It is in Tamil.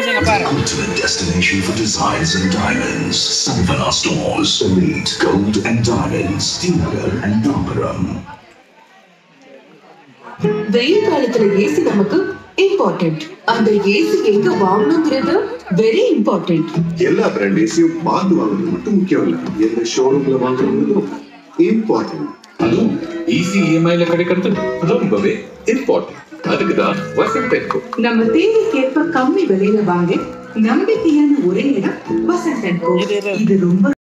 பூசிங்க பாரு ultimate destination for designs and diamonds. Savannah Stores. Elite Gold and Diamonds. Tinagar and Nambaram. வெயில் காலத்துல ஏசி நமக்கு இம்பார்ட்டன்ட் அந்த ஏசி எங்க வாங்கணுங்கிறது வெரி இம்பார்ட்டன்ட் எல்லா பிராண்ட் ஏசியும் பார்த்து வாங்குறது மட்டும் முக்கியம் இல்ல எந்த ஷோரூம்ல வாங்குறதும் இம்பார்ட்டன்ட் அதுவும் ஈஸி இஎம்ஐல கிடைக்கிறது ரொம்பவே இம்பார்ட்டன்ட் அதுக்கு தான் வசந்த் டெக்கோ நம்ம தேவைக்கேற்ப கம்மி விலையில வாங்க நம்பிக்கையான ஒரே இடம் வசந்த் அண்ட் கோ. இது- இது- இது ரொம்ப